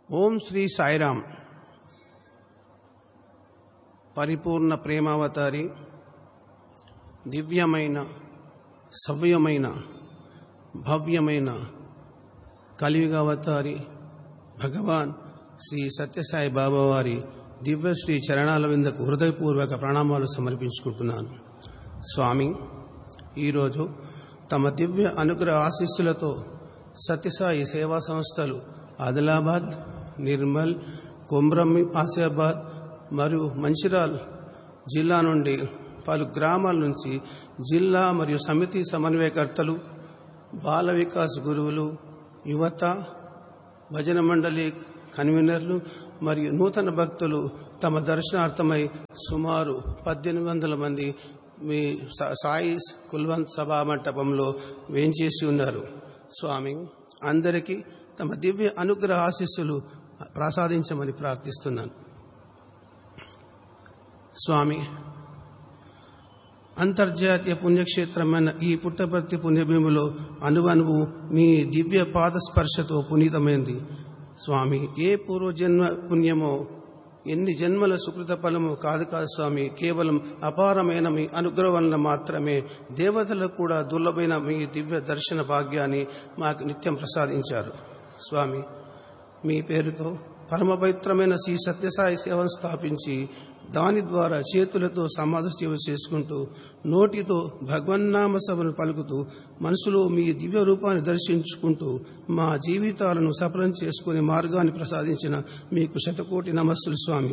ఓం శ్రీ సాయిరామ్ పరిపూర్ణ ప్రేమావతారి దివ్యమైన సవ్యమైన భవ్యమైన కలియుగ అవతారి భగవాన్ శ్రీ సత్యసాయి బాబా వారి దివ్యశ్రీ చరణాల విందకు హృదయపూర్వక ప్రణామాలు సమర్పించుకుంటున్నాను స్వామి ఈరోజు తమ దివ్య అనుగ్రహ ఆశీస్సులతో సత్యసాయి సేవా సంస్థలు ఆదిలాబాద్ నిర్మల్ కొమ్రం ఆసియాబాద్ మరియు మంచిరాల్ జిల్లా నుండి పలు గ్రామాల నుంచి జిల్లా మరియు సమితి సమన్వయకర్తలు బాల వికాస్ గురువులు యువత భజన మండలి కన్వీనర్లు మరియు నూతన భక్తులు తమ దర్శనార్థమై సుమారు పద్దెనిమిది వందల మంది మీ సా- సాయి కుల్వంత్ సభా మంటపంలో వేంచేసి ఉన్నారు స్వామి అందరికీ తమ దివ్య అనుగ్రహ ఆశీస్సులు ప్రసాదించమని ప్రార్థిస్తున్నాను స్వామి అంతర్జాతీయ పుణ్యక్షేత్రమైన ఈ పుట్టపర్తి పుణ్యభూమిలో అనువనువు మీ దివ్య పాద స్పర్శతో పునీతమైంది స్వామి ఏ పూర్వజన్మ పుణ్యమో ఎన్ని జన్మల సుకృత ఫలము కాదు కాదు స్వామి కేవలం అపారమైన మీ అనుగ్రహం వలన మాత్రమే దేవతలకు కూడా దుర్లభమైన మీ దివ్య దర్శన భాగ్యాన్ని మాకు నిత్యం ప్రసాదించారు స్వామి మీ పేరుతో పరమ పవిత్రమైన శ్రీ సత్యసాయి సేవను స్థాపించి దాని ద్వారా చేతులతో సమాజ సేవ చేసుకుంటూ నోటితో భగవన్నామ సభను పలుకుతూ మనసులో మీ దివ్య రూపాన్ని దర్శించుకుంటూ మా జీవితాలను సఫలం చేసుకునే మార్గాన్ని ప్రసాదించిన మీకు శతకోటి నమస్సులు స్వామి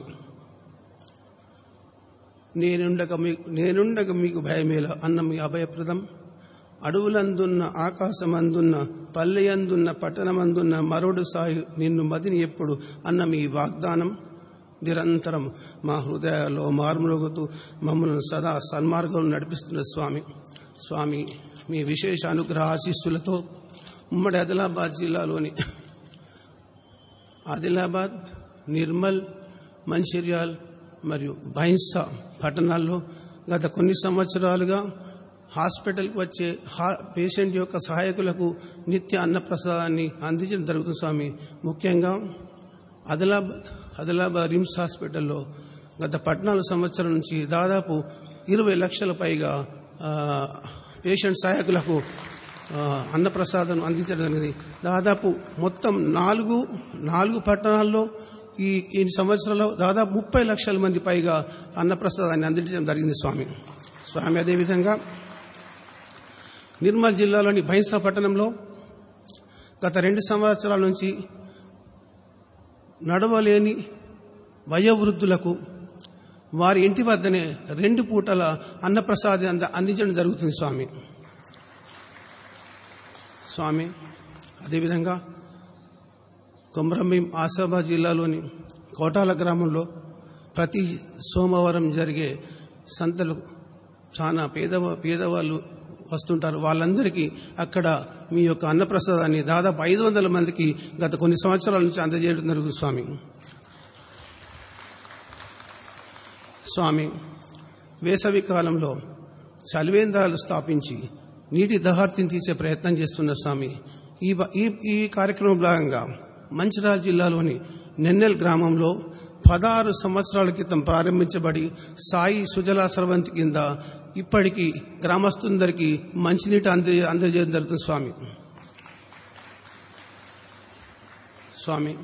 నేనుండక మీకు నేనుండక మీకు భయమేలా అన్న మీ అభయప్రదం అడవులందున్న ఆకాశమందున్న పల్లెయందున్న పట్టణమందున్న మరోడు సాయి నిన్ను మదిని ఎప్పుడు అన్న మీ వాగ్దానం నిరంతరం మా హృదయాల్లో మార్మరుగుతూ మమ్మల్ని సదా సన్మార్గంలో నడిపిస్తున్న స్వామి స్వామి మీ విశేష అనుగ్రహ ఆశీస్సులతో ఉమ్మడి ఆదిలాబాద్ జిల్లాలోని ఆదిలాబాద్ నిర్మల్ మంచిర్యాల్ మరియు బైన్సా పట్టణాల్లో గత కొన్ని సంవత్సరాలుగా హాస్పిటల్కి వచ్చే హా- పేషెంట్ యొక్క సహాయకులకు నిత్య అన్నప్రసాదాన్ని అందించడం జరుగుతుంది స్వామి ముఖ్యంగా ఆదిలాబాద్ ఆదిలాబాద్ రిమ్స్ హాస్పిటల్లో గత పద్నాలుగు సంవత్సరాల నుంచి దాదాపు ఇరవై లక్షల పైగా ఆ, పేషెంట్ సహాయకులకు ఆ, అన్నప్రసాదం అందించడం జరిగింది దాదాపు మొత్తం నాలుగు నాలుగు పట్టణాల్లో ఈ ఈ సంవత్సరంలో దాదాపు ముప్పై లక్షల మంది పైగా అన్నప్రసాదాన్ని అందించడం జరిగింది స్వామి స్వామి అదేవిధంగా నిర్మల్ జిల్లాలోని భైంసా పట్టణంలో గత రెండు సంవత్సరాల నుంచి నడవలేని వయోవృద్ధులకు వారి ఇంటి వద్దనే రెండు పూటల అన్నప్రసాదం అంద అందించడం జరుగుతుంది స్వామి స్వామి అదేవిధంగా కొమరంభీం ఆసాబాద్ జిల్లాలోని కోటాల గ్రామంలో ప్రతి సోమవారం జరిగే సంతలు చాలా పేదవ పేదవాళ్ళు వస్తుంటారు వాళ్ళందరికీ అక్కడ మీ యొక్క అన్నప్రసాదాన్ని దాదాపు ఐదు వందల మందికి గత కొన్ని సంవత్సరాల నుంచి అందజేయడం జరుగుతుంది స్వామి స్వామి వేసవి కాలంలో చలివేంద్రాలు స్థాపించి నీటి దహార్తిని తీసే ప్రయత్నం చేస్తున్న స్వామి ఈ బ- ఈ ఈ కార్యక్రమం భాగంగా మంచిర్యాల జిల్లాలోని నెన్నెల్ గ్రామంలో పదహారు సంవత్సరాల క్రితం ప్రారంభించబడి సాయి సుజలా సర్వంతి కింద ఇప్పటికీ గ్రామస్తులందరికీ మంచినీటి అందే అందజేయడం జరుగుతుంది స్వామి స్వామి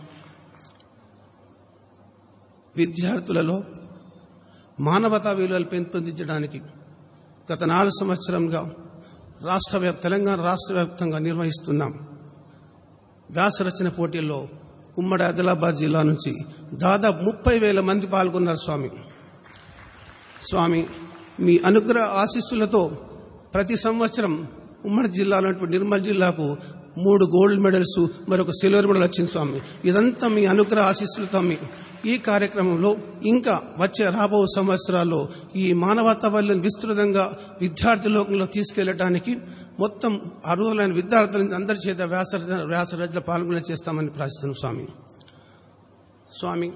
విద్యార్థులలో మానవతా విలువలు పెంపొందించడానికి గత నాలుగు సంవత్సరంగా రాష్ట్ర వ్యాప్ తెలంగాణ రాష్ట్ర వ్యాప్తంగా నిర్వహిస్తున్నాం వ్యాసరచన పోటీల్లో ఉమ్మడి ఆదిలాబాద్ జిల్లా నుంచి దాదాపు ముప్పై వేల మంది పాల్గొన్నారు స్వామి స్వామి మీ అనుగ్రహ ఆశీస్సులతో ప్రతి సంవత్సరం ఉమ్మడి జిల్లాలో నిర్మల్ జిల్లాకు మూడు గోల్డ్ మెడల్స్ మరొక సిల్వర్ మెడల్ వచ్చింది స్వామి ఇదంతా మీ అనుగ్రహ ఆశీస్సులతో మీ ఈ కార్యక్రమంలో ఇంకా వచ్చే రాబో సంవత్సరాల్లో ఈ మానవతా వల్లని విస్తృతంగా విద్యార్థి లోకంలో తీసుకెళ్లడానికి మొత్తం అర్హులైన విద్యార్థులను అందరి చేత వ్యాస వ్యాసరచన పాల్గొన చేస్తామని ప్రార్థిస్తున్నాం స్వామి స్వామి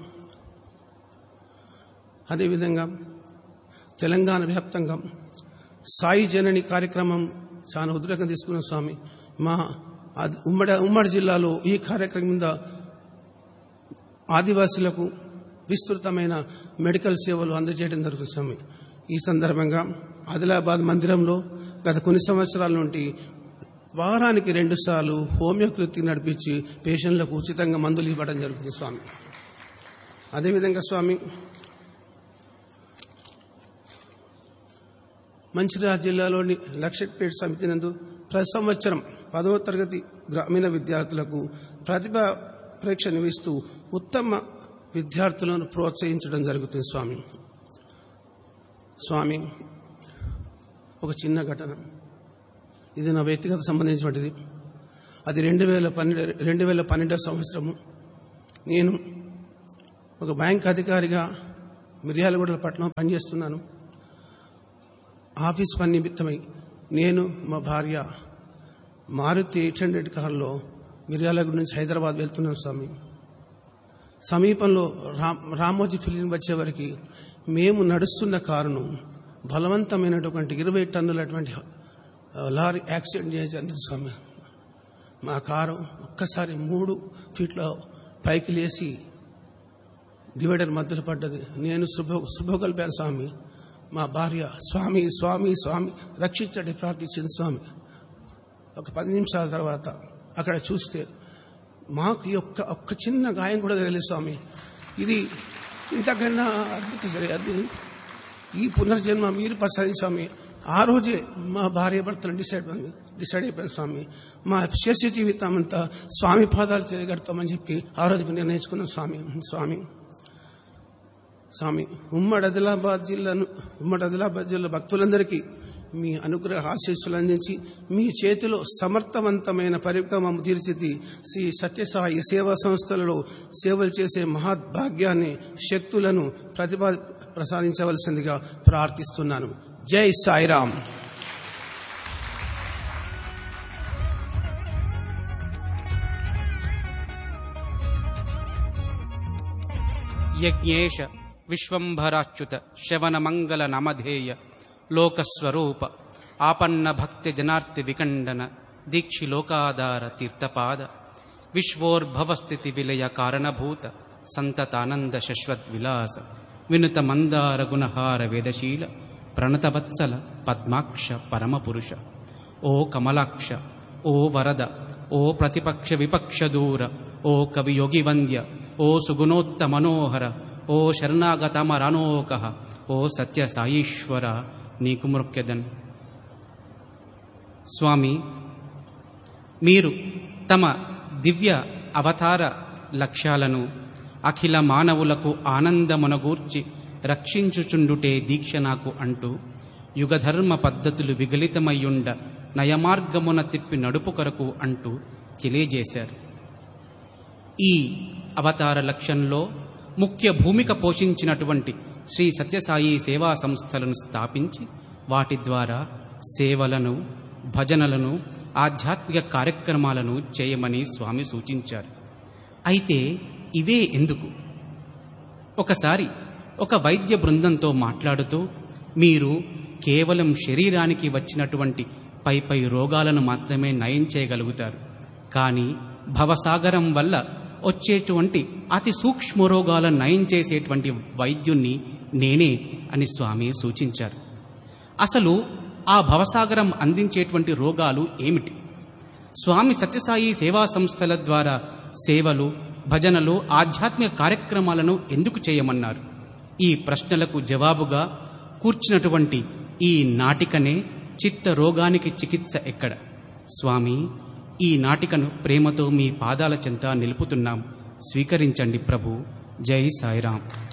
అదేవిధంగా తెలంగాణ వ్యాప్తంగా సాయి జనని కార్యక్రమం చాలా ఉద్రేకం తీసుకున్న స్వామి మా అద్- ఉమ్మడి ఉమ్మడి జిల్లాలో ఈ కార్యక్రమం మీద ఆదివాసులకు విస్తృతమైన మెడికల్ సేవలు అందజేయడం జరుగుతుంది స్వామి ఈ సందర్భంగా ఆదిలాబాద్ మందిరంలో గత కొన్ని సంవత్సరాల నుండి వారానికి రెండు సార్లు హోమియోపతి నడిపించి పేషెంట్లకు ఉచితంగా మందులు ఇవ్వడం జరుగుతుంది స్వామి అదేవిధంగా స్వామి మంచిర్యాల జిల్లాలోని లక్షపేట సమితి నందు ప్రతి సంవత్సరం పదవ తరగతి గ్రామీణ విద్యార్థులకు ప్రతిభ పరీక్ష నిర్వహిస్తూ ఉత్తమ విద్యార్థులను ప్రోత్సహించడం జరుగుతుంది స్వామి స్వామి ఒక చిన్న ఘటన ఇది నా వ్యక్తిగత సంబంధించినటువంటిది అది రెండు వేల పన్నెండు రెండు వేల పన్నెండవ సంవత్సరము నేను ఒక బ్యాంక్ అధికారిగా మిర్యాలగూడ పట్టణం పనిచేస్తున్నాను ఆఫీస్ పని నిమిత్తమై నేను మా భార్య మారుతి ఎయిట్ హండ్రెడ్ కారులో మిర్యాలగూడ నుంచి హైదరాబాద్ వెళ్తున్నాం స్వామి సమీపంలో రామ్ రామోజీ ఫిలిం వచ్చే వరకు మేము నడుస్తున్న కారును బలవంతమైనటువంటి ఇరవై టన్నులటువంటి లారీ యాక్సిడెంట్ చేసింది స్వామి మా కారు ఒక్కసారి మూడు ఫీట్ల పైకి లేచి డివైడర్ మధ్యలో పడ్డది నేను శుభ శుభకల్పాను స్వామి మా భార్య స్వామి స్వామి స్వామి రక్షించండి ప్రార్థించింది స్వామి ఒక పది నిమిషాల తర్వాత అక్కడ చూస్తే మాకు ఈ ఒక్క ఒక్క చిన్న గాయం కూడా తెలియదు స్వామి ఇది ఇంతకన్నా అద్భుత అది ఈ పునర్జన్మ మీరు ప్రసాది స్వామి ఆ రోజే మా భార్య భర్తలు డిసైడ్ డిసైడ్ అయిపోయింది స్వామి మా శేష జీవితం అంతా స్వామి పాదాలు చేయగడతామని చెప్పి ఆ రోజు నిర్ణయించుకున్నాం స్వామి స్వామి స్వామి ఉమ్మడి ఆదిలాబాద్ జిల్లాను ఉమ్మడి ఆదిలాబాద్ జిల్లా భక్తులందరికీ మీ అనుగ్రహ ఆశీస్సులు అందించి మీ చేతిలో సమర్థవంతమైన పరిక్రమం తీర్చిది శ్రీ సత్యసాయి సేవా సంస్థలలో సేవలు చేసే మహాభాగ్యాన్ని శక్తులను ప్రతిభ ప్రసాదించవలసిందిగా ప్రార్థిస్తున్నాను జై సాయిరామ్ యజ్ఞేశ విశ్వంభరాచ్యుత శవన మంగళ నమధేయ లోకస్వరూప ఆపన్న భక్తి జనార్తి వికండన దీక్షి లోకాధార తీర్థపాద విశ్వోర్భవస్థితి విలయ కారణభూత సంతతానంద శశ్వత్ విలాస వినుత మందార గుణహార వేదశీల ప్రణతవత్సల పద్మాక్ష పరమపురుష ఓ కమలాక్ష ఓ వరద ఓ ప్రతిపక్ష విపక్ష దూర ఓ కవియోగి వంద్య ఓ సుగుణోత్త మనోహర ఓ శరణాగతమరణోక ఓ సత్య సాయీశ్వర నీకు మృక్యదన్ స్వామి మీరు తమ దివ్య అవతార లక్ష్యాలను అఖిల మానవులకు ఆనందమునగూర్చి రక్షించుచుండుటే దీక్ష నాకు అంటూ యుగధర్మ పద్ధతులు విగలితమయ్యుండ నయమార్గమున తిప్పి నడుపు కొరకు అంటూ తెలియజేశారు ఈ అవతార లక్ష్యంలో ముఖ్య భూమిక పోషించినటువంటి శ్రీ సత్యసాయి సేవా సంస్థలను స్థాపించి వాటి ద్వారా సేవలను భజనలను ఆధ్యాత్మిక కార్యక్రమాలను చేయమని స్వామి సూచించారు అయితే ఇవే ఎందుకు ఒకసారి ఒక వైద్య బృందంతో మాట్లాడుతూ మీరు కేవలం శరీరానికి వచ్చినటువంటి పై పై రోగాలను మాత్రమే నయం చేయగలుగుతారు కానీ భవసాగరం వల్ల వచ్చేటువంటి అతి సూక్ష్మ రోగాలను నయం చేసేటువంటి వైద్యుణ్ణి నేనే అని స్వామి సూచించారు అసలు ఆ భవసాగరం అందించేటువంటి రోగాలు ఏమిటి స్వామి సత్యసాయి సేవా సంస్థల ద్వారా సేవలు భజనలు ఆధ్యాత్మిక కార్యక్రమాలను ఎందుకు చేయమన్నారు ఈ ప్రశ్నలకు జవాబుగా కూర్చున్నటువంటి ఈ నాటికనే చిత్త రోగానికి చికిత్స ఎక్కడ స్వామి ఈ నాటికను ప్రేమతో మీ పాదాల చెంత నిలుపుతున్నాం స్వీకరించండి ప్రభు జై సాయిరాం